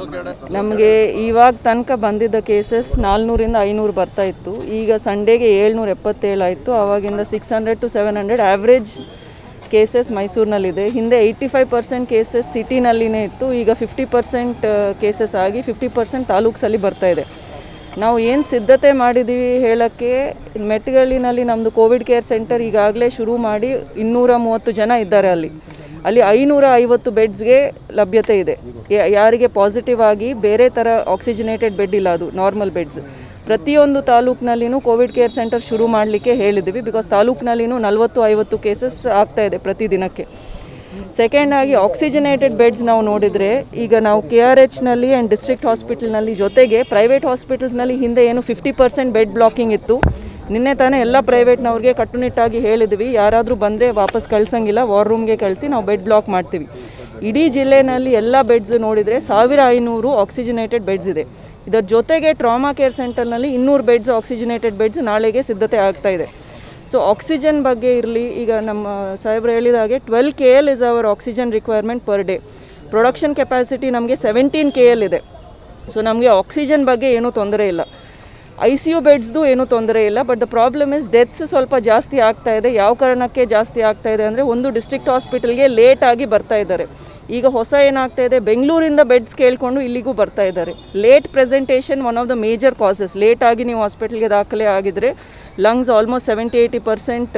ನಮಗೆ ಇವಾಗ ತನಕ ಬಂದಿದ್ದ ಕೇಸಸ್ ನಾಲ್ನೂರಿಂದ ಐನೂರು ಬರ್ತಾ ಇತ್ತು ಈಗ ಸಂಡೇಗೆ ಏಳ್ನೂರ ಎಪ್ಪತ್ತೇಳು ಆಯಿತು ಆವಾಗಿಂದ six hundred to seven hundred average cases ಮೈಸೂರಿನಲ್ಲಿದೆ ಹಿಂದೆ ಏಯ್ಟಿ ಫೈವ್ ಪರ್ಸೆಂಟ್ ಕೇಸಸ್ ಸಿಟಿನಲ್ಲಿನೇ ಇತ್ತು ಈಗ ಫಿಫ್ಟಿ ಪರ್ಸೆಂಟ್ ಕೇಸಸ್ ಆಗಿ ಫಿಫ್ಟಿ ಪರ್ಸೆಂಟ್ ತಾಲೂಕ್ಸಲ್ಲಿ ಬರ್ತಾ ಇದೆ ನಾವು ಏನು ಸಿದ್ಧತೆ ಮಾಡಿದ್ದೀವಿ ಹೇಳೋಕ್ಕೆ ಮೆಟ್ಗಳ್ಳಿನಲ್ಲಿ ನಮ್ಮದು ಕೋವಿಡ್ ಕೇರ್ ಸೆಂಟರ್ ಈಗಾಗಲೇ ಶುರು ಮಾಡಿ ಇನ್ನೂರ ಮೂವತ್ತು ಜನ ಇದ್ದಾರೆ ಅಲ್ಲಿ ಅಲ್ಲಿ ಐನೂರ ಐವತ್ತು ಬೆಡ್ಸ್ಗೆ ಲಭ್ಯತೆ ಇದೆ ಯಾ- ಯಾರಿಗೆ ಪಾಸಿಟಿವ್ ಆಗಿ ಬೇರೆ ಥರ ಆಕ್ಸಿಜನೇಟೆಡ್ ಬೆಡ್ ಇಲ್ಲ ಅದು ನಾರ್ಮಲ್ ಬೆಡ್ಸ್ ಪ್ರತಿಯೊಂದು ತಾಲೂಕಿನಲ್ಲಿನೂ ಕೋವಿಡ್ ಕೇರ್ ಸೆಂಟರ್ ಶುರು ಮಾಡಲಿಕ್ಕೆ ಹೇಳಿದ್ವಿ ಬಿಕಾಸ್ ತಾಲೂಕಿನಲ್ಲಿನೂ ನಲವತ್ತು ಐವತ್ತು ಕೇಸಸ್ ಆಗ್ತಾ ಇದೆ ಪ್ರತಿದಿನಕ್ಕೆ ಸೆಕೆಂಡ್ ಆಗಿ ಆಕ್ಸಿಜನೇಟೆಡ್ ಬೆಡ್ಸ್ ನಾವು ನೋಡಿದರೆ ಈಗ ನಾವು ಕೆ ಆರ್ ಎಚ್ನಲ್ಲಿ ಆ್ಯಂಡ್ ಡಿಸ್ಟ್ರಿಕ್ಟ್ ಹಾಸ್ಪಿಟಲ್ನಲ್ಲಿ ಜೊತೆಗೆ ಪ್ರೈವೇಟ್ ಹಾಸ್ಪಿಟಲ್ಸ್ನಲ್ಲಿ ಹಿಂದೆ ಏನು ಫಿಫ್ಟಿ ಪರ್ಸೆಂಟ್ ಬೆಡ್ ಬ್ಲಾಕಿಂಗ್ ಇತ್ತು ನಿನ್ನೆ ತಾನೇ ಎಲ್ಲ ಪ್ರೈವೇಟ್ನವ್ರಿಗೆ ಕಟ್ಟುನಿಟ್ಟಾಗಿ ಹೇಳಿದ್ವಿ ಯಾರಾದರೂ ಬಂದರೆ ವಾಪಸ್ ಕಳ್ಸಂಗಿಲ್ಲ ವಾರ್ ರೂಮ್ಗೆ ಕಳಿಸಿ ನಾವು ಬೆಡ್ ಬ್ಲಾಕ್ ಮಾಡ್ತೀವಿ ಇಡೀ ಜಿಲ್ಲೆನಲ್ಲಿ ಎಲ್ಲ ಬೆಡ್ಸ್ ನೋಡಿದರೆ ಸಾವಿರ ಐನೂರು ಆಕ್ಸಿಜನೇಟೆಡ್ ಬೆಡ್ಸ್ ಇದೆ ಇದರ ಜೊತೆಗೆ ಟ್ರಾಮಾ ಕೇರ್ ಸೆಂಟರ್ನಲ್ಲಿ ಇನ್ನೂರು ಬೆಡ್ಸ್ ಆಕ್ಸಿಜನೇಟೆಡ್ ಬೆಡ್ಸ್ ನಾಳೆಗೆ ಸಿದ್ಧತೆ ಆಗ್ತಾ ಇದೆ ಸೊ ಆಕ್ಸಿಜನ್ ಬಗ್ಗೆ ಇರಲಿ ಈಗ ನಮ್ಮ ಸಾಹೇಬ್ರು ಹೇಳಿದ ಹಾಗೆ twelve K L is our oxygen requirement per day production capacity ನಮಗೆ ಸೆವೆಂಟೀನ್ ಕೆ ಎಲ್ ಇದೆ ಸೊ ನಮಗೆ ಆಕ್ಸಿಜನ್ ಬಗ್ಗೆ ಏನೂ ತೊಂದರೆ ಇಲ್ಲ ಐ ಸಿ ಯು ಬೆಡ್ಸ್ದು ಏನೂ ತೊಂದರೆ ಇಲ್ಲ but the problem is deaths ಸ್ವಲ್ಪ ಜಾಸ್ತಿ ಆಗ್ತಾ ಇದೆ ಯಾವ ಕಾರಣಕ್ಕೆ ಜಾಸ್ತಿ ಆಗ್ತಾ ಇದೆ ಅಂದರೆ ಒಂದು ಡಿಸ್ಟ್ರಿಕ್ಟ್ ಹಾಸ್ಪಿಟಲ್ಗೆ ಲೇಟ್ ಆಗಿ ಬರ್ತಾ ಇದ್ದಾರೆ ಈಗ ಹೊಸ ಏನಾಗ್ತಾ ಇದೆ ಬೆಂಗಳೂರಿಂದ ಬೆಡ್ಸ್ ಕೇಳಿಕೊಂಡು ಇಲ್ಲಿಗೂ ಬರ್ತಾ ಇದ್ದಾರೆ late presentation one of the major causes late ಆಗಿ ನೀವು ಹಾಸ್ಪಿಟಲ್ಗೆ ದಾಖಲೆ ಆಗಿದ್ರೆ lungs almost seventy eighty percent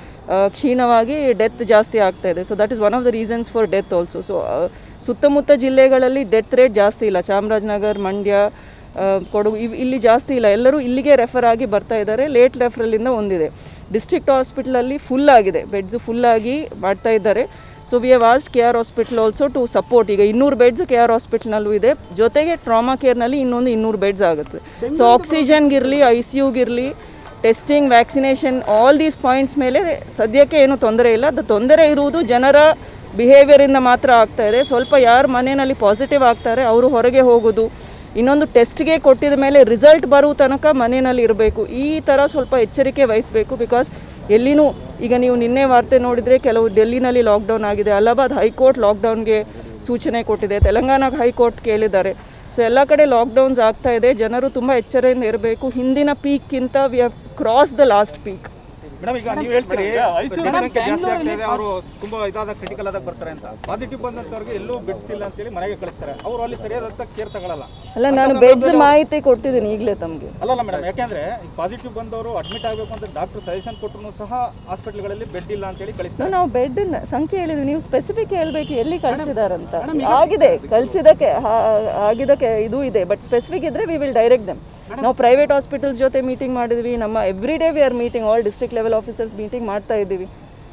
ಕ್ಷೀಣವಾಗಿ ಡೆತ್ ಜಾಸ್ತಿ ಆಗ್ತಾ ಇದೆ so that is one of the reasons for death also so ಸುತ್ತಮುತ್ತ ಜಿಲ್ಲೆಗಳಲ್ಲಿ ಡೆತ್ ರೇಟ್ ಜಾಸ್ತಿ ಇಲ್ಲ ಚಾಮರಾಜನಗರ ಮಂಡ್ಯ ಆ, ಕೊಡಗು ಇವ್ ಇಲ್ಲಿ ಜಾಸ್ತಿ ಇಲ್ಲ ಎಲ್ಲರೂ ಇಲ್ಲಿಗೆ ರೆಫರ್ ಆಗಿ ಬರ್ತಾ ಇದ್ದಾರೆ ಲೇಟ್ ರೆಫರಲಿಂದ ಒಂದಿದೆ ಡಿಸ್ಟ್ರಿಕ್ಟ್ ಹಾಸ್ಪಿಟಲಲ್ಲಿ ಫುಲ್ ಆಗಿದೆ ಬೆಡ್ಸ್ ಫುಲ್ ಆಗಿ ಮಾಡ್ತಾ ಇದ್ದಾರೆ so we have asked K R hospital also to support ಈಗ ಇನ್ನೂರು ಬೆಡ್ಸ್ ಕೆ ಆರ್ ಹಾಸ್ಪಿಟಲ್ನಲ್ಲೂ ಇದೆ ಜೊತೆಗೆ ಟ್ರಾಮಾ ಕೇರ್ನಲ್ಲಿ ಇನ್ನೊಂದು ಇನ್ನೂರು ಬೆಡ್ಸ್ ಆಗುತ್ತೆ ಸೊ ಆಕ್ಸಿಜನ್ಗಿರಲಿ ಐ ಸಿ ಯುಗಿರಲಿ testing vaccination all these points ಮೇಲೆ ಸದ್ಯಕ್ಕೆ ಏನು ತೊಂದರೆ ಇಲ್ಲ ಅದು ತೊಂದರೆ ಇರುವುದು ಜನರ ಬಿಹೇವಿಯರಿಂದ ಮಾತ್ರ ಆಗ್ತಾ ಇದೆ ಸ್ವಲ್ಪ ಯಾರು ಮನೆಯಲ್ಲಿ ಪಾಸಿಟಿವ್ ಆಗ್ತಾರೆ ಅವರು ಹೊರಗೆ ಹೋಗೋದು ಇನ್ನೊಂದು ಟೆಸ್ಟ್ಗೆ ಕೊಟ್ಟಿದ ಮೇಲೆ ರಿಸಲ್ಟ್ ಬರುವ ತನಕ ಮನೆಯಲ್ಲಿ ಇರಬೇಕು ಈ ಥರ ಸ್ವಲ್ಪ ಎಚ್ಚರಿಕೆ ವಹಿಸಬೇಕು ಬಿಕಾಸ್ ಎಲ್ಲಿನೂ ಈಗ ನೀವು ನಿನ್ನೆ ವಾರ್ತೆ ನೋಡಿದರೆ ಕೆಲವು ಡೆಲ್ಲಿನಲ್ಲಿ ಲಾಕ್ಡೌನ್ ಆಗಿದೆ ಅಲಹಾಬಾದ್ ಹೈಕೋರ್ಟ್ ಲಾಕ್ಡೌನ್ಗೆ ಸೂಚನೆ ಕೊಟ್ಟಿದೆ ತೆಲಂಗಾಣ ಹೈಕೋರ್ಟ್ ಕೇಳಿದ್ದಾರೆ ಸೊ ಎಲ್ಲ ಕಡೆ ಲಾಕ್ಡೌನ್ಸ್ ಆಗ್ತಾ ಇದೆ ಜನರು ತುಂಬ ಎಚ್ಚರದಿಂದ ಇರಬೇಕು ಹಿಂದಿನ ಪೀಕ್ಗಿಂತ we have cross the last peak madam ಈಗ ನೀವು ಹೇಳ್ತೀರಿ ಜನಸಂಖ್ಯೆ ಜಾಸ್ತಿ ಆಗ್ತಾ ಇದೆ ಅವರು ತುಂಬಾ ಇದಾದ ಕ್ರಿಟಿಕಲ್ ಆದಾಗ ಬರ್ತಾರೆ ಅಂತ ಪಾಸಿಟಿವ್ ಬಂದಂತವ್ರಿಗೆ ಎಲ್ಲೂ ಬೆಡ್ಸ್ ಇಲ್ಲ ಅಂತೇಳಿ ಮನೆಗೆ ಕಳಿಸ್ತಾರೆ ಅವರು ಅಲ್ಲಿ ಸರಿಯಾದಂತ ಕೇರ್ ತಗೊಳ್ಳಲ್ಲ ಅಲ್ಲ ನಾನು ಬೆಡ್ಸ್ ಮಾಹಿತಿ ಕೊಟ್ಟಿದ್ದೀನಿ ಈಗಲೇ ತಮಗೆ ಅಲ್ಲಲ್ಲ ಮೇಡಮ್ ಯಾಕೆಂದ್ರೆ ಪಾಸಿಟಿವ್ ಬಂದವರು ಅಡ್ಮಿಟ್ ಆಗಬೇಕು ಅಂತ ಡಾಕ್ಟರ್ ಸಜೆಷನ್ ಕೊಟ್ಟರು ಸಹ ಹಾಸ್ಪಿಟಲ್ಗಳಲ್ಲಿ ಬೆಡ್ ಇಲ್ಲ ಅಂತೇಳಿ ಕಳಿಸ್ತಾರೆ ನಾವು ಬೆಡ್ ಸಂಖ್ಯೆ ಹೇಳಿದ್ವಿ ನೀವು ಸ್ಪೆಸಿಫಿಕ್ ಹೇಳಬೇಕು ಎಲ್ಲಿ ಕಳಿಸಿದಾರಂತ ಆಗಿದೆ ಕಳಿಸಿದಕ್ಕೆ ಆಗಿದ್ದಕ್ಕೆ ಇದು ಇದೆ ಬಟ್ ಸ್ಪೆಸಿಫಿಕ್ ಇದ್ರೆ ವಿ ವಿಲ್ ಡೈರೆಕ್ಟ್ ದಮ್ ನಾವು ಪ್ರೈವೇಟ್ ಹಾಸ್ಪಿಟಲ್ಸ್ ಜೊತೆ ಮೀಟಿಂಗ್ ಮಾಡಿದ್ವಿ ನಮ್ಮ every day we are meeting all district level officers meeting ಮಾಡ್ತಾ ಇದ್ದೀವಿ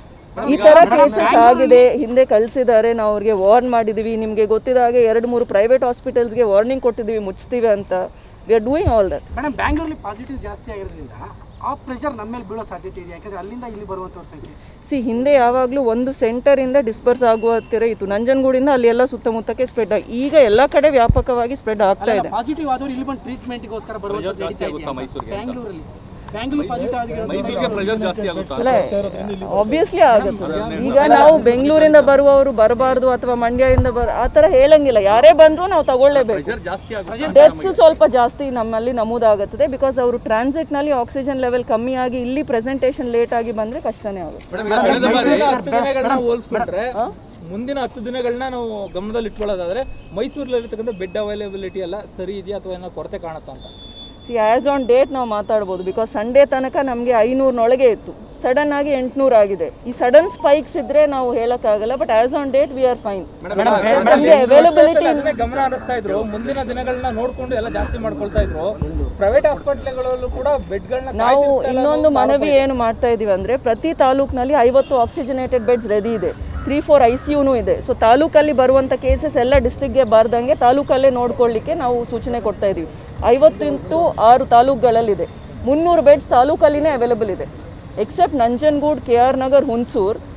ಈ ಥರ ಕೇಸಸ್ ಆಗಿದೆ ಹಿಂದೆ ಕಳಿಸಿದ್ದಾರೆ ನಾವು ಅವ್ರಿಗೆ ವಾರ್ನ್ ಮಾಡಿದ್ದೀವಿ ನಿಮಗೆ ಗೊತ್ತಿದ ಹಾಗೆ ಎರಡು ಮೂರು ಪ್ರೈವೇಟ್ ಹಾಸ್ಪಿಟಲ್ಸ್ಗೆ ವಾರ್ನಿಂಗ್ ಕೊಟ್ಟಿದ್ದೀವಿ ಮುಚ್ತೀವಿ ಅಂತ we are doing all that madam ಬ್ಯಾಂಗ್ಳೂರಲ್ಲಿ ಪಾಸಿಟಿವ್ ಜಾಸ್ತಿ ಆಗಿರೋದ್ರಿಂದ ಆ ಪ್ರೆಷರ್ ನಮ್ಮ ಮೇಲೆ ಬೀಳೋ ಸಾಧ್ಯತೆ ಇದೆ ಯಾಕಂದ್ರೆ ಅಲ್ಲಿಂದ ಇಲ್ಲಿ ಬರುವಂಥವ್ರ ಸಂಖ್ಯೆ ಸಿ ಹಿಂದೆ ಯಾವಾಗಲೂ ಒಂದು ಸೆಂಟರಿಂದ ಡಿಸ್ಪರ್ಸ್ ಆಗುವ ಹತ್ತಿರ ಇತ್ತು ನಂಜನಗೂಡಿಂದ ಅಲ್ಲಿ ಎಲ್ಲ ಸುತ್ತಮುತ್ತಕ್ಕೆ ಸ್ಪ್ರೆಡ್ ಆಗಿ ಈಗ ಎಲ್ಲ ಕಡೆ ವ್ಯಾಪಕವಾಗಿ ಸ್ಪ್ರೆಡ್ ಆಗ್ತಾ ಇದೆ ಪಾಸಿಟಿವ್ ಆದವ್ರು ಇಲ್ಲಿ ಬಂದು ಟ್ರೀಟ್ಮೆಂಟ್ಗೋಸ್ಕರ ಬರುವಂಥದ್ದು ನಡೀತಾ ಇದೆಯಾ? ಬ್ಯಾಂಗ್ಳೂರಲ್ಲಿ ಬ್ಯಾಂಗ್ಳೂರ್ ಪಾಸಿಟಿವ್ ಆಗಿರೋ ಅಲ್ಲ ಆಬ್ವಿಯಸ್ಲಿ ಆಗುತ್ತೆ ಈಗ ನಾವು ಬೆಂಗಳೂರಿಂದ ಬರುವವರು ಬರಬಾರ್ದು ಅಥವಾ ಮಂಡ್ಯದಿಂದ ಬರ ಆ ಥರ ಹೇಳಂಗಿಲ್ಲ ಯಾರೇ ಬಂದರೂ ನಾವು ತಗೊಳ್ಳೇಬೇಕು ಡೆತ್ಸ್ ಸ್ವಲ್ಪ ಜಾಸ್ತಿ ನಮ್ಮಲ್ಲಿ ನಮೂದಾಗುತ್ತದೆ ಬಿಕಾಸ್ ಅವರು ಟ್ರಾನ್ಸಿಟ್ನಲ್ಲಿ ಆಕ್ಸಿಜನ್ ಲೆವೆಲ್ ಕಮ್ಮಿ ಆಗಿ ಇಲ್ಲಿ ಪ್ರೆಸೆಂಟೇಷನ್ ಲೇಟ್ ಆಗಿ ಬಂದರೆ ಕಷ್ಟನೇ ಆಗುತ್ತೆ ಮುಂದಿನ ಹತ್ತು ದಿನಗಳನ್ನ ಹೋಲಿಸ್ಕೊಂಡ್ರೆ ಮುಂದಿನ ಹತ್ತು ದಿನಗಳನ್ನ ನಾವು ಗಮನದಲ್ಲಿ ಇಟ್ಕೊಳ್ಳೋದಾದ್ರೆ ಮೈಸೂರಲ್ಲಿರ್ತಕ್ಕಂಥ ಬೆಡ್ ಅವೈಲೇಬಿಲಿಟಿ ಎಲ್ಲ ಸರಿ ಇದೆಯಾ ಅಥವಾ ಏನೋ ಕೊರತೆ ಕಾಣುತ್ತಾ ಅಂತ ಸಿ ಆ್ಯಸ್ ಆನ್ ಡೇಟ್ ನಾವು ಮಾತಾಡ್ಬೋದು ಬಿಕಾಸ್ ಸಂಡೇ ತನಕ ನಮಗೆ ಐನೂರಿನೊಳಗೆ ಇತ್ತು ಸಡನ್ ಆಗಿ ಎಂಟುನೂರು ಆಗಿದೆ ಈ ಸಡನ್ ಸ್ಪೈಕ್ಸ್ ಇದ್ರೆ ನಾವು ಹೇಳೋಕ್ಕಾಗಲ್ಲ but as on date we are fine ನಮಗೆ ಅವೈಲಬಿಲಿಟಿ ಅದನ್ನೇ ಗಮನ ಹರಿಸ್ತಾ ಇದ್ರು ಮುಂದಿನ ದಿನಗಳನ್ನ ನೋಡ್ಕೊಂಡು ಎಲ್ಲ ಜಾಸ್ತಿ ಮಾಡ್ಕೊಳ್ತಾ ಇದ್ರು ಪ್ರೈವೇಟ್ ಹಾಸ್ಪಿಟಲ್ಗಳಲ್ಲೂ ಕೂಡ ಬೆಡ್ಗಳನ್ನ ನಾವು ಇನ್ನೊಂದು ಮನವಿ ಏನು ಮಾಡ್ತಾ ಇದೀವಿ ಅಂದರೆ ಪ್ರತಿ ತಾಲೂಕಿನಲ್ಲಿ ಐವತ್ತು ಆಕ್ಸಿಜನೇಟೆಡ್ ಬೆಡ್ಸ್ ರೆಡಿ ಇದೆ ತ್ರೀ ಫೋರ್ ಐ ಸಿ ಯುನೂ ಇದೆ ಸೊ ತಾಲೂಕಲ್ಲಿ ಬರುವಂಥ ಕೇಸಸ್ ಎಲ್ಲ ಡಿಸ್ಟ್ರಿಕ್ಗೆ ಬಾರ್ದಂಗೆ ತಾಲೂಕಲ್ಲೇ ನೋಡ್ಕೊಳ್ಳಿಕ್ಕೆ ನಾವು ಸೂಚನೆ ಕೊಡ್ತಾ ಇದ್ದೀವಿ ಐವತ್ತು ಇಂಟು ಆರು ತಾಲೂಕುಗಳಲ್ಲಿದೆ ಮುನ್ನೂರು ಬೆಡ್ಸ್ ತಾಲೂಕಲ್ಲಿನೇ ಅವೈಲೇಬಲ್ ಇದೆ except Nanjangud K R Nagar Hunsur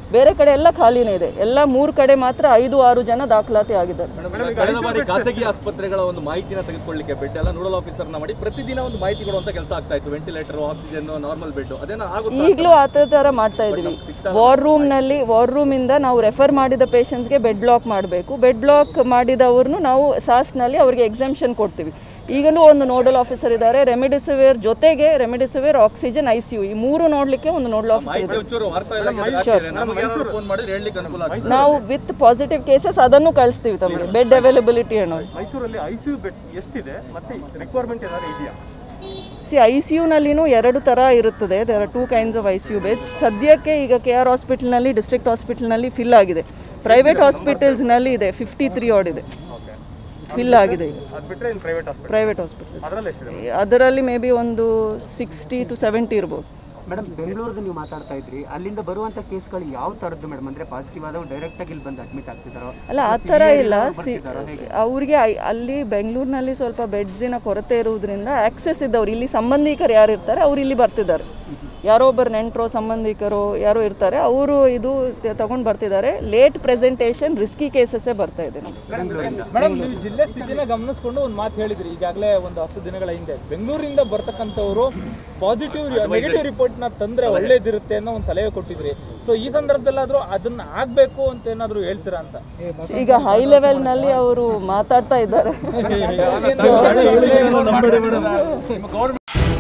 ಬೇರೆ ಕಡೆ ಎಲ್ಲ ಖಾಲಿನೇ ಇದೆ ಎಲ್ಲ ಮೂರು ಕಡೆ ಮಾತ್ರ ಐದು ಆರು ಜನ ದಾಖಲಾತಿ ಆಗಿದ್ದಾರೆ ಕಳೆದ ಬಾರಿ ಖಾಸಗಿ ಆಸ್ಪತ್ರೆಗಳ ಒಂದು ಮಾಹಿತಿನ ತೆಗೆದುಕೊಳ್ಳಿಕ್ಕೆ ಬೆಡ್ ಎಲ್ಲ ನೋಡಲ್ ಆಫೀಸರ್ನ ಮಾಡಿ ಪ್ರತಿದಿನ ಒಂದು ಮಾಹಿತಿ ಕೊಡುವಂತ ಕೆಲಸ ಆಗ್ತಾ ಇತ್ತು ವೆಂಟಿಲೇಟರ್ ಆಕ್ಸಿಜನ್ ನಾರ್ಮಲ್ ಬೆಡ್ ಅದೇನೋ ಆಗುತ್ತೆ ಈಗಲೂ ಆ ಥರ ಮಾಡ್ತಾ ಇದ್ದೀವಿ ವಾರ್ ರೂಮ್ನಲ್ಲಿ ವಾರ್ ರೂಮಿಂದ ನಾವು ರೆಫರ್ ಮಾಡಿದ ಪೇಷಂಟ್ಸ್ಗೆ ಬೆಡ್ ಬ್ಲಾಕ್ ಮಾಡಬೇಕು ಬೆಡ್ ಬ್ಲಾಕ್ ಮಾಡಿದವ್ರನ್ನು ನಾವು ಸಾಸ್ನಲ್ಲಿ ಅವ್ರಿಗೆ ಎಕ್ಸಾಮ್ಷನ್ ಕೊಡ್ತೀವಿ ಈಗಲೂ ಒಂದು ನೋಡಲ್ ಆಫೀಸರ್ ಇದ್ದಾರೆ ರೆಮಿಡಿಸಿವಿರ್ ಜೊತೆಗೆ remdesivir oxygen I C U ಈ ಮೂರು ನೋಡಲಿಕ್ಕೆ ಒಂದು ನೋಡಲ್ ಆಫೀಸರ್ ಇದೆ ಮಾಹಿತಿ ಒಂಚೂರು ವಾರ್ತಾ ಇಲಾಖೆ ಹಾಕಿದ್ರೆ ನಮಗೆ ಫೋನ್ ಮಾಡಿದ್ರೆ ಹೇಳಲಿಕ್ಕೆ ಅನುಕೂಲ ಆಗ್ತದೆ ನಾವು ವಿತ್ ಪಾಸಿಟಿವ್ ಕೇಸಸ್ ಅದನ್ನು ಕಳಿಸ್ತೀವಿ ತಮಗೆ ಬೆಡ್ ಅವೈಲಬಿಲಿಟಿ ಅನ್ನೋದು ಮೈಸೂರಲ್ಲಿ ಐ ಸಿ ಯು ಬೆಡ್ ಎಷ್ಟಿದೆ ಮತ್ತೆ ರಿಕ್ವೈರ್ಮೆಂಟ್ ಏನಾದ್ರು ಇದೆಯಾ ಸಿ ಐ ಸಿ ಯುನಲ್ಲಿನೂ ಎರಡು ಥರ ಇರುತ್ತದೆ there are two kinds of I C U beds ಸದ್ಯಕ್ಕೆ ಈಗ ಕೆ ಆರ್ ಹಾಸ್ಪಿಟಲ್ನಲ್ಲಿ ಡಿಸ್ಟ್ರಿಕ್ಟ್ ಹಾಸ್ಪಿಟಲ್ನಲ್ಲಿ ಫಿಲ್ ಆಗಿದೆ ಪ್ರೈವೇಟ್ ಹಾಸ್ಪಿಟಲ್ಸ್ನಲ್ಲಿ ಇದೆ ಫಿಫ್ಟಿ ತ್ರೀ ಆಡ್ ಇದೆ ಫಿಲ್ ಆಗಿದೆ ಈಗ ಅದು ಬಿಟ್ಟರೆ ಇನ್ನು ಪ್ರೈವೇಟ್ ಹಾಸ್ಪಿಟಲ್ ಪ್ರೈವೇಟ್ ಹಾಸ್ಪಿಟಲ್ ಅದರಲ್ಲಿ ಎಷ್ಟಿದೆ ಅದರಲ್ಲಿ ಮೇ ಬಿ ಒಂದು ಸಿಕ್ಸ್ಟಿ ಟು ಸೆವೆಂಟಿ ಇರ್ಬೋದು ಮೇಡಮ್ ಬೆಂಗಳೂರಿಗೆ ನೀವು ಮಾತಾಡ್ತಾ ಇದ್ರಿ ಅಲ್ಲಿಂದ ಬರುವಂತ ಕೇಸ್ಗಳು ಯಾವ ತರದ್ದು ಮೇಡಮ್ ಅಂದ್ರೆ ಪಾಸಿಟಿವ್ ಆದವು ಡೈರೆಕ್ಟ್ ಆಗಿ ಇಲ್ಲಿ ಬಂದು ಅಡ್ಮಿಟ್ ಆಗ್ತಿದಾರೋ ಅಲ್ಲ ಆ ಥರ ಇಲ್ಲ ಸಿ ಅವ್ರಿಗೆ ಐ- ಅಲ್ಲಿ ಬೆಂಗಳೂರಿನಲ್ಲಿ ಸ್ವಲ್ಪ ಬೆಡ್ಸಿನ ಕೊರತೆ ಇರುವುದರಿಂದ ಆಕ್ಸೆಸ್ ಇದ್ದವ್ರು ಇಲ್ಲಿ ಸಂಬಂಧಿಕರು ಯಾರು ಇರ್ತಾರೆ ಅವ್ರು ಇಲ್ಲಿ ಬರ್ತಿದ್ದಾರೆ ಯಾರೋ ಒಬ್ಬರು ನೆಂಟರು ಸಂಬಂಧಿಕರು ಯಾರೋ ಇರ್ತಾರೆ ಅವರು ಇದು ತಗೊಂಡು ಬರ್ತಿದ್ದಾರೆ ಲೇಟ್ ಪ್ರೆಸೆಂಟೇಷನ್ ರಿಸ್ಕಿ ಕೇಸಸ್ಸೇ ಬರ್ತಾ ಇದೆ ನಮ್ಗೆ ಮೇಡಮ್ ನೀವು ಜಿಲ್ಲೆ ಸ್ಥಿತಿನ ಗಮನಿಸ್ಕೊಂಡು ಒಂದು ಮಾತು ಹೇಳಿದ್ರಿ ಈಗಾಗಲೇ ಒಂದು ಹತ್ತು ದಿನಗಳ ಹಿಂದೆ ಬೆಂಗಳೂರಿಂದ ಬರ್ತಕ್ಕಂಥವ್ರು ಪಾಸಿಟಿವ್ ನೆಗೆಟಿವ್ ರಿಪೋರ್ಟ್ ನ ತಂದ್ರೆ ಒಳ್ಳೇದಿರುತ್ತೆ ಅನ್ನೋ ಒಂದು ಸಲಹೆ ಕೊಟ್ಟಿದ್ರಿ ಸೊ ಈ ಸಂದರ್ಭದಲ್ಲಾದ್ರೂ ಅದನ್ನ ಆಗ್ಬೇಕು ಅಂತ ಏನಾದ್ರು ಹೇಳ್ತೀರಾ ಅಂತ ಈಗ ಹೈ ಲೆವೆಲ್ನಲ್ಲಿ ಅವರು ಮಾತಾಡ್ತಾ ಇದ್ದಾರೆ ಗೌರ್ಮೆಂಟ್